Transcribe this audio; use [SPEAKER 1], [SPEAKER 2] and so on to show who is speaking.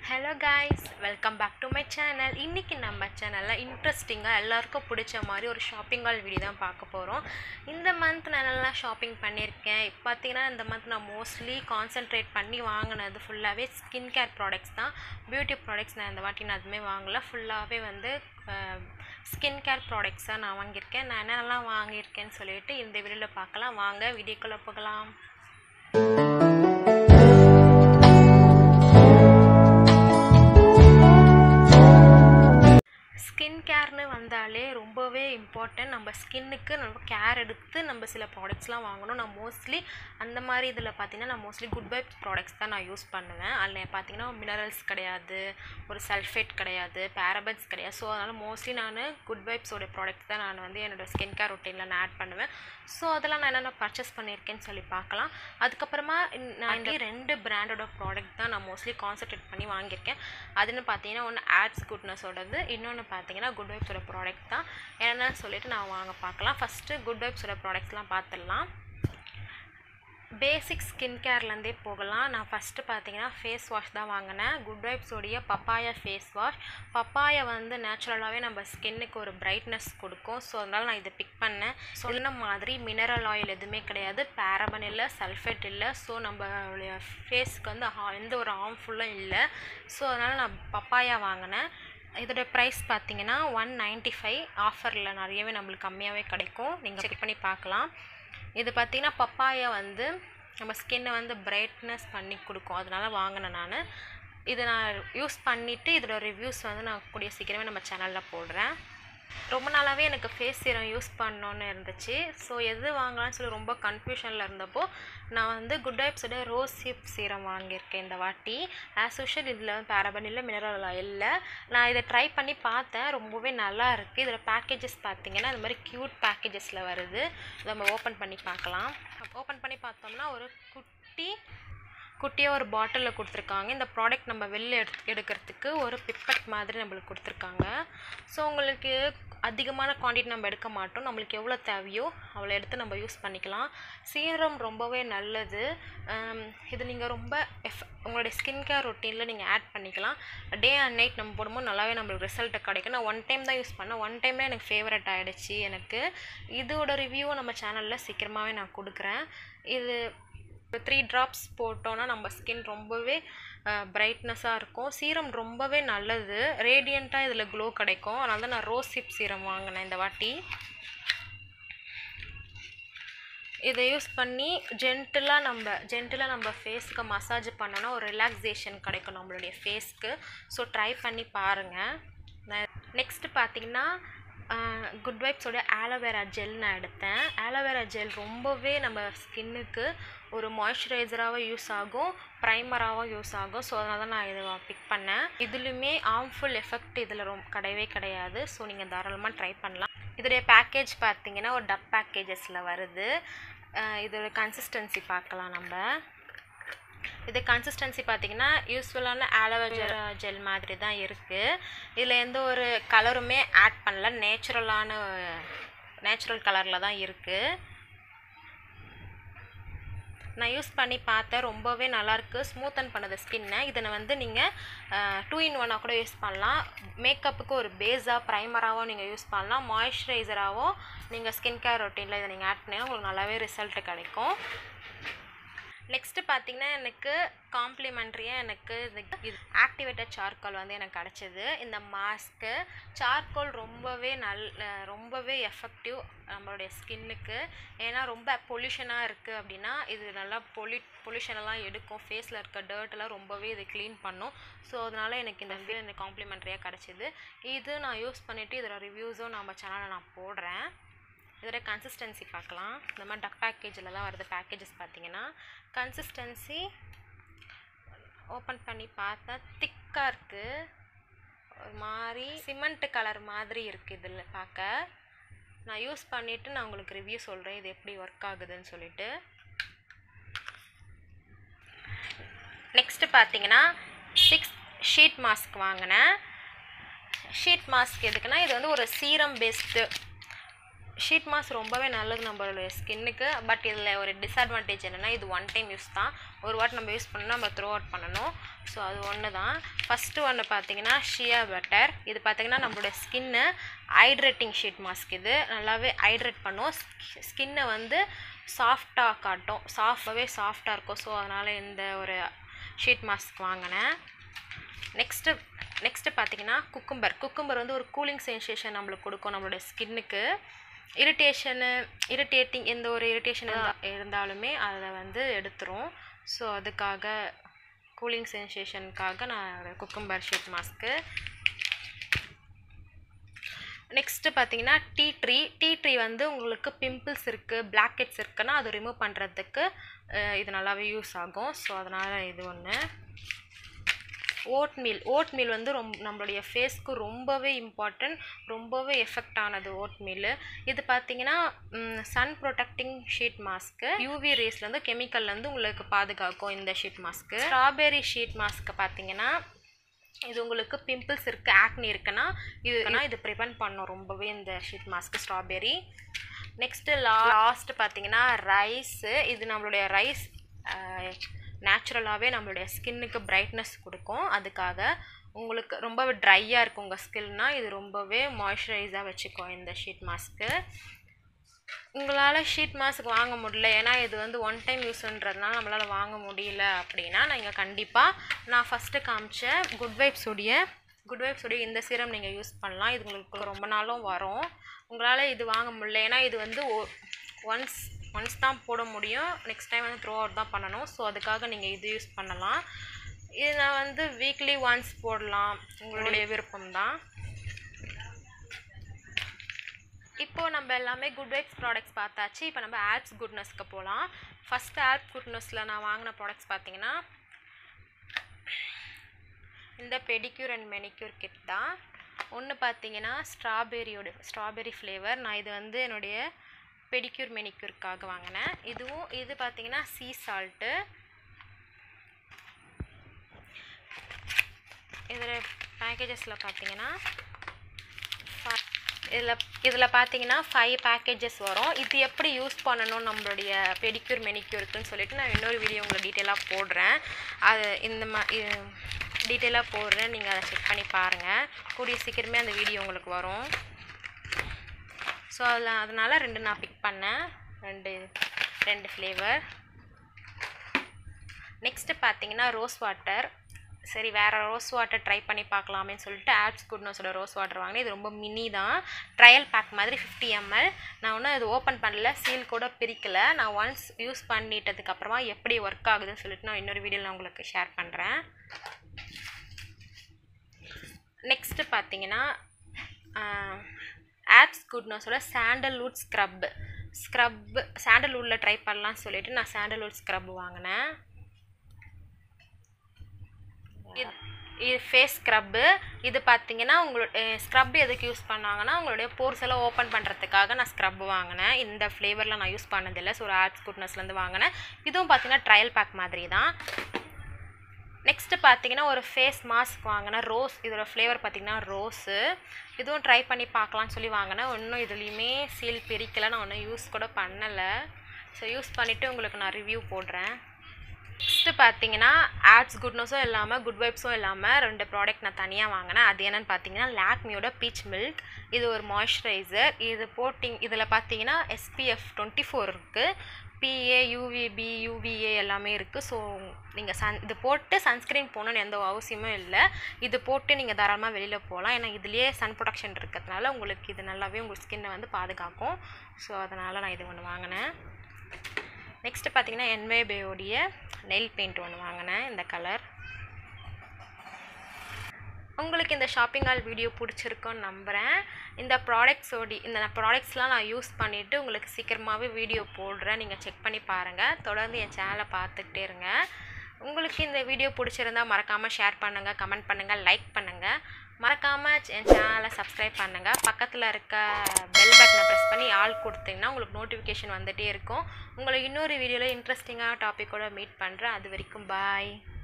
[SPEAKER 1] hello guys welcome back to my channel இன்றைக்கி நம்ம சேனலில் இன்ட்ரெஸ்டிங்காக எல்லாருக்கும் பிடிச்ச மாதிரி ஒரு ஷாப்பிங் ஹால் வீடியோ தான் பார்க்க போகிறோம் இந்த மந்த் நான் நல்லா ஷாப்பிங் பண்ணியிருக்கேன் இப்போ பார்த்தீங்கன்னா இந்த மந்த் நான் மோஸ்ட்லி கான்சென்ட்ரேட் பண்ணி வாங்கினது ஃபுல்லாகவே ஸ்கின் கேர் ப்ராடக்ட்ஸ் தான் பியூட்டி ப்ராடக்ட்ஸ் நான் இந்த வாட்டி நான் எதுவுமே வாங்கலை ஃபுல்லாகவே வந்து ஸ்கின் கேர் ப்ராடக்ட்ஸ் தான் நான் வாங்கியிருக்கேன் நான் என்னென்னலாம் வாங்கியிருக்கேன்னு சொல்லிட்டு இந்த வீடியோவில் பார்க்கலாம் வாங்க வீடியோக்குள்ளே போகலாம் ஸ்கின் கேர்னு வந்தாலே ரொம்பவே இம்பார்ட்டன்ட் நம்ம ஸ்கின்னுக்கு நம்ம கேர் எடுத்து நம்ம சில ப்ராடக்ட்ஸ்லாம் வாங்கணும் நான் மோஸ்ட்லி அந்த மாதிரி இதில் பார்த்தீங்கன்னா நான் மோஸ்ட்லி குட் வைப்ஸ் ப்ராடக்ட்ஸ் தான் நான் யூஸ் பண்ணுவேன் அதில் பார்த்தீங்கன்னா மினரல்ஸ் கிடையாது ஒரு சல்ஃபேட் கிடையாது பேரபன்ஸ் கிடையாது ஸோ அதனால் மோஸ்ட்லி நான் குட் வைப்ஸோட ப்ராடக்ட்ஸ் தான் நான் வந்து என்னோடய ஸ்கின் கேர் ரொட்டீனில் நான் ஆட் பண்ணுவேன் ஸோ அதெல்லாம் நான் என்னென்ன பர்ச்சேஸ் பண்ணியிருக்கேன்னு சொல்லி பார்க்கலாம் அதுக்கப்புறமா நான் இந்த ரெண்டு பிராண்டோட ப்ராடக்ட் தான் நான் மோஸ்ட்லி கான்சன்ட்ரேட் பண்ணி வாங்கியிருக்கேன் அதுன்னு பார்த்தீங்கன்னா ஒன்று ஆட்ஸ் குட்னஸோடது இன்னொன்று பார்த்தீங்கன்னா குட் வைப்ஸோட ப்ராடக்ட் தான் என்னென்னு சொல்லிட்டு நான் வாங்க பார்க்கலாம் ஃபஸ்ட்டு குட் வைப்ஸோட ப்ராடக்ட்ஸ்லாம் பார்த்துடலாம் பேசிக் ஸ்கின் கேர்லேருந்தே போகலாம் நான் ஃபஸ்ட்டு பார்த்தீங்கன்னா ஃபேஸ் வாஷ் தான் வாங்கினேன் குட் வைப்ஸோடைய பப்பாயா ஃபேஸ் வாஷ் பப்பாயா வந்து நேச்சுரலாகவே நம்ம ஸ்கின்னுக்கு ஒரு பிரைட்னஸ் கொடுக்கும் ஸோ அதனால் நான் இதை பிக் பண்ணேன் சொன்ன மாதிரி மினரல் ஆயில் எதுவுமே கிடையாது பேரபன் இல்லை சல்ஃபேட் இல்லை ஸோ நம்மளுடைய ஃபேஸ்க்கு வந்து ஹா எந்த ஒரு ஹார்ம்ஃபுல்லும் இல்லை ஸோ அதனால் நான் பப்பாயா வாங்கினேன் இதோட ப்ரைஸ் பார்த்தீங்கன்னா ஒன் நைன்ட்டி ஃபைவ் ஆஃபரில் நிறையவே நம்மளுக்கு கம்மியாகவே கிடைக்கும் நீங்கள் செக் பண்ணி பார்க்கலாம் இது பார்த்திங்கன்னா பப்பாயா வந்து நம்ம ஸ்கின்னை வந்து பிரைட்னஸ் பண்ணி கொடுக்கும் அதனால் வாங்கினேன் நான் இதை நான் யூஸ் பண்ணிவிட்டு இதோட ரிவ்யூஸ் வந்து நான் கூடிய சீக்கிரமே நம்ம சேனலில் போடுறேன் ரொம்ப நாளாகவே எனக்கு ஃபேஸ் சீரம் யூஸ் பண்ணோன்னு இருந்துச்சு ஸோ எது வாங்கலாம்னு சொல்லி ரொம்ப கன்ஃபியூஷனில் இருந்தப்போ நான் வந்து குட் வைப்ஸோட ரோஸ் ஹிப் சீரம் வாங்கியிருக்கேன் இந்த வாட்டி ஆஸ் யூஷுவல் இதில் பேரபன் இல்லை மினரல் இல்லை நான் இதை ட்ரை பண்ணி பார்த்தேன் ரொம்பவே நல்லா இருக்குது இதில் பேக்கேஜஸ் பார்த்தீங்கன்னா இந்த மாதிரி க்யூட் பேக்கேஜஸில் வருது இதை நம்ம ஓப்பன் பண்ணி பார்க்கலாம் ஓப்பன் பண்ணி பார்த்தோம்னா ஒரு குட்டி குட்டியாக ஒரு பாட்டிலில் கொடுத்துருக்காங்க இந்த ப்ராடக்ட் நம்ம வெளில எடு எடுக்கிறதுக்கு ஒரு பிப்பட் மாதிரி நம்மளுக்கு கொடுத்துருக்காங்க ஸோ உங்களுக்கு அதிகமான குவான்டிட்டி நம்ம எடுக்க மாட்டோம் நம்மளுக்கு எவ்வளோ தேவையோ அவ்வளோ எடுத்து நம்ம யூஸ் பண்ணிக்கலாம் சீரம் ரொம்பவே நல்லது இது நீங்கள் ரொம்ப எஃப் உங்களுடைய ஸ்கின் கேர் ரொட்டீனில் நீங்கள் ஆட் பண்ணிக்கலாம் டே அண்ட் நைட் நம்ம போடும்போது நல்லாவே நம்மளுக்கு ரிசல்ட்டு கிடைக்கும் நான் ஒன் டைம் தான் யூஸ் பண்ணேன் ஒன் டைமே எனக்கு ஃபேவரட் ஆகிடுச்சு எனக்கு இதோட ரிவ்யூவை நம்ம சேனலில் சீக்கிரமாகவே நான் கொடுக்குறேன் இது த்ரீ ட்ராப்ஸ் போட்டோன்னா நம்ம ஸ்கின் ரொம்பவே பிரைட்னஸாக இருக்கும் சீரம் ரொம்பவே நல்லது ரேடியண்ட்டாக இதில் க்ளோ கிடைக்கும் அதனால தான் நான் ரோஸ் சிப் சீரம் வாங்கினேன் இந்த வாட்டி இதை யூஸ் பண்ணி ஜென்டிலாக நம்ம ஜென்டிலாக நம்ம ஃபேஸ்க்கு மசாஜ் பண்ணோன்னா ஒரு ரிலாக்ஸேஷன் கிடைக்கும் நம்மளுடைய ஃபேஸ்க்கு ஸோ ட்ரை பண்ணி பாருங்கள் நெக்ஸ்ட்டு பார்த்தீங்கன்னா குட் வைப்ஸோட ஆலோவேரா ஜெல் நான் எடுத்தேன் ஆலோவேரா ஜெல் ரொம்பவே நம்ம ஸ்கின்னுக்கு ஒரு மாய்ஸ்சரைசராகவும் யூஸ் ஆகும் ப்ரைமராகவும் யூஸ் ஆகும் ஸோ அதனால தான் நான் இதை பிக் பண்ணேன் இதுலேயுமே ஹார்ம்ஃபுல் எஃபெக்ட் இதில் ரொம்ப கிடையவே கிடையாது ஸோ நீங்கள் தாராளமாக ட்ரை பண்ணலாம் இதோடைய பேக்கேஜ் பார்த்தீங்கன்னா ஒரு டப் பேக்கேஜஸில் வருது இதோட கன்சிஸ்டன்சி பார்க்கலாம் நம்ம இது கன்சிஸ்டன்சி பார்த்திங்கன்னா யூஸ்ஃபுல்லான ஆலோவேரா ஜெல் மாதிரி தான் இருக்குது இதில் எந்த ஒரு கலருமே ஆட் பண்ணல நேச்சுரலான நேச்சுரல் கலரில் தான் இருக்குது நான் யூஸ் பண்ணி பார்த்தேன் ரொம்பவே நல்லாயிருக்கு ஸ்மூத்தன் பண்ணது ஸ்கின்னை இதை வந்து நீங்கள் டூ இன் ஒன்னாக கூட யூஸ் பண்ணலாம் மேக்கப்புக்கு ஒரு பேஸாக ப்ரைமராகவும் நீங்கள் யூஸ் பண்ணலாம் மாய்ஸ்சரைசராகவும் நீங்கள் ஸ்கின் கேர் ரொட்டீனில் இதை நீங்கள் ஆட் பண்ணிங்கன்னா உங்களுக்கு நல்லாவே ரிசல்ட் கிடைக்கும் நெக்ஸ்ட்டு பார்த்தீங்கன்னா எனக்கு காம்ப்ளிமெண்ட்ரியாக எனக்கு இது ஆக்டிவேட்டட் சார்கோல் வந்து எனக்கு கிடச்சிது இந்த மாஸ்க்கு சார்கோல் ரொம்பவே நல் ரொம்பவே எஃபெக்டிவ் நம்மளுடைய ஸ்கின்னுக்கு ஏன்னா ரொம்ப பொல்யூஷனாக இருக்குது அப்படின்னா இது நல்லா பொல்யூ பொல்யூஷனெல்லாம் எடுக்கும் ஃபேஸில் இருக்க டர்ட்டெல்லாம் ரொம்பவே இது க்ளீன் பண்ணும் ஸோ அதனால் எனக்கு இந்த ஃபீல் எனக்கு காம்ப்ளிமெண்ட்ரியாக கிடச்சிது இது நான் யூஸ் பண்ணிவிட்டு இதோட ரிவ்யூஸும் நம்ம சேனலில் நான் போடுறேன் இதோட கன்சிஸ்டன்சி பார்க்கலாம் இந்த மாதிரி டக் பேக்கேஜில் தான் வருது பேக்கேஜஸ் பார்த்தீங்கன்னா கன்சிஸ்டன்சி ஓப்பன் பண்ணி பார்த்தா திக்காக இருக்குது ஒரு மாதிரி சிமெண்ட் கலர் மாதிரி இருக்குது இதில் பார்க்க நான் யூஸ் பண்ணிவிட்டு நான் உங்களுக்கு ரிவ்யூ சொல்கிறேன் இது எப்படி ஒர்க் ஆகுதுன்னு சொல்லிட்டு நெக்ஸ்ட்டு பார்த்தீங்கன்னா சிக்ஸ் ஷீட் மாஸ்க் வாங்கினேன் ஷீட் மாஸ்க் எதுக்குன்னா இது வந்து ஒரு சீரம் பேஸ்டு ஷீட் மாஸ்க் ரொம்பவே நல்லது நம்மளுடைய ஸ்கின்னுக்கு பட் இதில் ஒரு டிஸ்அட்வான்டேஜ் என்னென்னா இது ஒன் டைம் யூஸ் தான் ஒரு வாட்டி நம்ம யூஸ் பண்ணால் நம்ம த்ரோ அவுட் பண்ணணும் ஸோ அது ஒன்று தான் ஃபஸ்ட்டு ஒன்று பார்த்தீங்கன்னா ஷியா பட்டர் இது பார்த்தீங்கன்னா நம்மளுடைய ஸ்கின்னு ஹைட்ரேட்டிங் ஷீட் மாஸ்க் இது நல்லாவே ஹைட்ரேட் பண்ணும் ஸ்கின்னை வந்து சாஃப்டாக காட்டும் சாஃப்டாகவே சாஃப்டாக இருக்கும் ஸோ அதனால் இந்த ஒரு ஷீட் மாஸ்க் வாங்கினேன் நெக்ஸ்ட்டு நெக்ஸ்ட்டு பார்த்தீங்கன்னா குக்கும்பர் குக்கும்பர் வந்து ஒரு கூலிங் சென்சேஷன் நம்மளுக்கு கொடுக்கும் நம்மளோட ஸ்கின்னுக்கு இரிட்டேஷனு இரிட்டேட்டிங் எந்த ஒரு இரிட்டேஷன் இருந்தாலுமே அதை வந்து எடுத்துரும் ஸோ அதுக்காக கூலிங் சென்சேஷனுக்காக நான் குக்கும்பர் ஷீட் மாஸ்க்கு நெக்ஸ்ட்டு பார்த்தீங்கன்னா டீ ட்ரீ டீ ட்ரீ வந்து உங்களுக்கு பிம்பிள்ஸ் இருக்குது பிளாக்கெட்ஸ் இருக்குன்னா அதை ரிமூவ் பண்ணுறதுக்கு இது நல்லாவே யூஸ் ஆகும் ஸோ அதனால் இது ஒன்று ஓட் மீல் ஓட் மீல் வந்து ரொம்ப நம்மளுடைய ஃபேஸ்க்கு ரொம்பவே இம்பார்ட்டன்ட் ரொம்பவே எஃபெக்ட் ஆனது ஓட் மீல் இது பார்த்தீங்கன்னா sun protecting sheet mask UV ரேஸ்லேருந்து கெமிக்கல்லேருந்து உங்களுக்கு பாதுகாக்கும் இந்த sheet mask strawberry sheet mask பார்த்தீங்கன்னா இது உங்களுக்கு பிம்பிள்ஸ் இருக்குது ஆக்னி இருக்குன்னா இதுனா இது ப்ரிவென்ட் பண்ணும் ரொம்பவே இந்த sheet mask strawberry next last பார்த்தீங்கன்னா ரைஸு இது நம்மளுடைய ரைஸ் நேச்சுரலாகவே நம்மளுடைய ஸ்கின்னுக்கு பிரைட்னஸ் கொடுக்கும் அதுக்காக உங்களுக்கு ரொம்பவே ட்ரையாக இருக்கும் உங்கள் ஸ்கின்னா இது ரொம்பவே மாய்ஸ்சரைஸாக வச்சுக்கும் இந்த ஷீட் மாஸ்க்கு உங்களால் ஷீட் மாஸ்க் வாங்க முடியல ஏன்னா இது வந்து ஒன் டைம் யூஸ்ன்றதுனால நம்மளால் வாங்க முடியல அப்படின்னா நீங்கள் கண்டிப்பாக நான் ஃபஸ்ட்டு காமிச்ச குட் வைப்ஸ் உடைய குட் வைப்ஸ் உடைய இந்த சீரம் நீங்கள் யூஸ் பண்ணலாம் இது உங்களுக்கு ரொம்ப நாளும் வரும் உங்களால் இது வாங்க முடியல ஏன்னா இது வந்து ஒன்ஸ் ஒன்ஸ் தான் போட முடியும் நெக்ஸ்ட் டைம் வந்து த்ரோ அவுட் தான் பண்ணணும் ஸோ அதுக்காக நீங்கள் இது யூஸ் பண்ணலாம் இது நான் வந்து வீக்லி ஒன்ஸ் போடலாம் உங்களுடைய விருப்பம் தான் இப்போது நம்ம எல்லாமே குட் வைப்ஸ் ப்ராடக்ட்ஸ் பார்த்தாச்சு இப்போ நம்ம ஆப்ஸ் குட்னஸ்க்கு போகலாம் ஃபஸ்ட்டு ஆப் குட்னஸில் நான் வாங்கின ப்ராடக்ட்ஸ் பார்த்தீங்கன்னா இந்த பெடிக்யூர் அண்ட் மெனிக்யூர் கிட் தான் ஒன்று பார்த்தீங்கன்னா ஸ்ட்ராபெரியோட ஸ்ட்ராபெரி ஃப்ளேவர் நான் இது வந்து என்னுடைய பெடிக்யூர் மெனிக்யூருக்காக வாங்கினேன் இதுவும் இது பார்த்தீங்கன்னா சீ சால்ட்டு இதில் பேக்கேஜஸில் பார்த்தீங்கன்னா இதில் இதில் பார்த்தீங்கன்னா ஃபைவ் பேக்கேஜஸ் வரும் இது எப்படி யூஸ் பண்ணணும் நம்மளுடைய பெடிக்யூர் மெனிக்யூருக்குன்னு சொல்லிட்டு நான் இன்னொரு வீடியோ உங்களுக்கு டீட்டெயிலாக போடுறேன் அது இந்த மா டீட்டெயிலாக போடுறேன் நீங்கள் அதை செக் பண்ணி பாருங்கள் கூடிய சீக்கிரமே அந்த வீடியோ உங்களுக்கு வரும் ஸோ அதில் அதனால் ரெண்டு நான் பிக் பண்ணேன் ரெண்டு ரெண்டு ஃப்ளேவர் நெக்ஸ்ட்டு பார்த்தீங்கன்னா ரோஸ் வாட்டர் சரி வேறு ரோஸ் வாட்டர் ட்ரை பண்ணி பார்க்கலாமேன்னு சொல்லிட்டு ஆப்ஸ் குட்னஸோட ரோஸ் வாட்டர் வாங்கினேன் இது ரொம்ப மினி தான் ட்ரையல் பேக் மாதிரி ஃபிஃப்டி எம்எல் நான் ஒன்றும் இது ஓப்பன் பண்ணல சீல் கூட பிரிக்கலை நான் ஒன்ஸ் யூஸ் பண்ணிட்டதுக்கப்புறமா எப்படி ஒர்க் ஆகுதுன்னு சொல்லிட்டு நான் இன்னொரு வீடியோவில் உங்களுக்கு ஷேர் பண்ணுறேன் நெக்ஸ்ட்டு பார்த்தீங்கன்னா ஆப்ஸ் குட்னஸோட சாண்டல்வுட் ஸ்க்ரப்பு ஸ்க்ரப்பு சாண்டல்வுட்டில் ட்ரை பண்ணலாம்னு சொல்லிட்டு நான் சாண்டல்வுட் ஸ்க்ரப் வாங்கினேன் இது ஃபேஸ் ஸ்க்ரப்பு இது பார்த்தீங்கன்னா உங்களோட ஸ்க்ரப் எதுக்கு யூஸ் பண்ணாங்கன்னா உங்களுடைய போர்ஸ் எல்லாம் ஓப்பன் பண்ணுறதுக்காக நான் ஸ்க்ரப் வாங்கினேன் இந்த ஃப்ளேவரில் நான் யூஸ் பண்ணதில்லை ஸோ ஒரு ஆப்ஸ் குட்னஸ்லேருந்து வாங்கினேன் இதுவும் பார்த்தீங்கன்னா ட்ரையல் பேக் மாதிரி தான் நெக்ஸ்ட்டு பார்த்தீங்கன்னா ஒரு ஃபேஸ் மாஸ்க் வாங்கினேன் ரோஸ் இதோட ஃப்ளேவர் பார்த்தீங்கன்னா ரோஸு இதுவும் ட்ரை பண்ணி பார்க்கலான்னு சொல்லி வாங்கினேன் ஒன்றும் இதுலேயுமே சீல் பிரிக்கலை நான் ஒன்றும் யூஸ் கூட பண்ணலை ஸோ யூஸ் பண்ணிவிட்டு உங்களுக்கு நான் ரிவ்யூ போடுறேன் நெக்ஸ்ட்டு பார்த்தீங்கன்னா ஆட்ஸ் குட்னஸும் இல்லாமல் குட் வைப்ஸும் இல்லாமல் ரெண்டு ப்ராடக்ட் நான் தனியாக வாங்கினேன் அது என்னென்னு பார்த்தீங்கன்னா லாக்மியோட பீச் மில்க் இது ஒரு மாய்ஸ்சரைசர் இது போட்டிங் இதில் பார்த்தீங்கன்னா எஸ்பிஎஃப் டுவெண்ட்டி ஃபோர் இருக்குது பிஏ யூவிபி யூவிஏ எல்லாமே இருக்குது ஸோ நீங்கள் சன் இது போட்டு சன்ஸ்க்ரீன் போகணுன்னு எந்த அவசியமும் இல்லை இது போட்டு நீங்கள் தாராளமாக வெளியில் போகலாம் ஏன்னா இதுலேயே சன் ப்ரொடக்ஷன் இருக்கிறதுனால உங்களுக்கு இது நல்லாவே உங்கள் ஸ்கின்னை வந்து பாதுகாக்கும் ஸோ அதனால் நான் இது ஒன்று வாங்கினேன் நெக்ஸ்ட்டு பார்த்தீங்கன்னா என்வேபேயோடைய நெயில் பெயிண்ட் ஒன்று வாங்கினேன் இந்த கலர் உங்களுக்கு இந்த ஷாப்பிங் ஆல் வீடியோ பிடிச்சிருக்குன்னு நம்புகிறேன் இந்த ப்ராடக்ட்ஸோடி இந்த ப்ராடக்ட்ஸ்லாம் நான் யூஸ் பண்ணிவிட்டு உங்களுக்கு சீக்கிரமாகவே வீடியோ போடுறேன் நீங்கள் செக் பண்ணி பாருங்கள் தொடர்ந்து என் சேனலை பார்த்துக்கிட்டே இருங்க உங்களுக்கு இந்த வீடியோ பிடிச்சிருந்தா மறக்காமல் ஷேர் பண்ணுங்கள் கமெண்ட் பண்ணுங்கள் லைக் பண்ணுங்கள் மறக்காமல் என் சேனலை சப்ஸ்கிரைப் பண்ணுங்கள் பக்கத்தில் இருக்க பெல் பட்டனை ப்ரெஸ் பண்ணி ஆள் கொடுத்தீங்கன்னா உங்களுக்கு நோட்டிஃபிகேஷன் வந்துகிட்டே இருக்கும் உங்களை இன்னொரு வீடியோவில் இன்ட்ரெஸ்டிங்காக டாப்பிக்கோட மீட் பண்ணுறேன் அது வரைக்கும் பாய்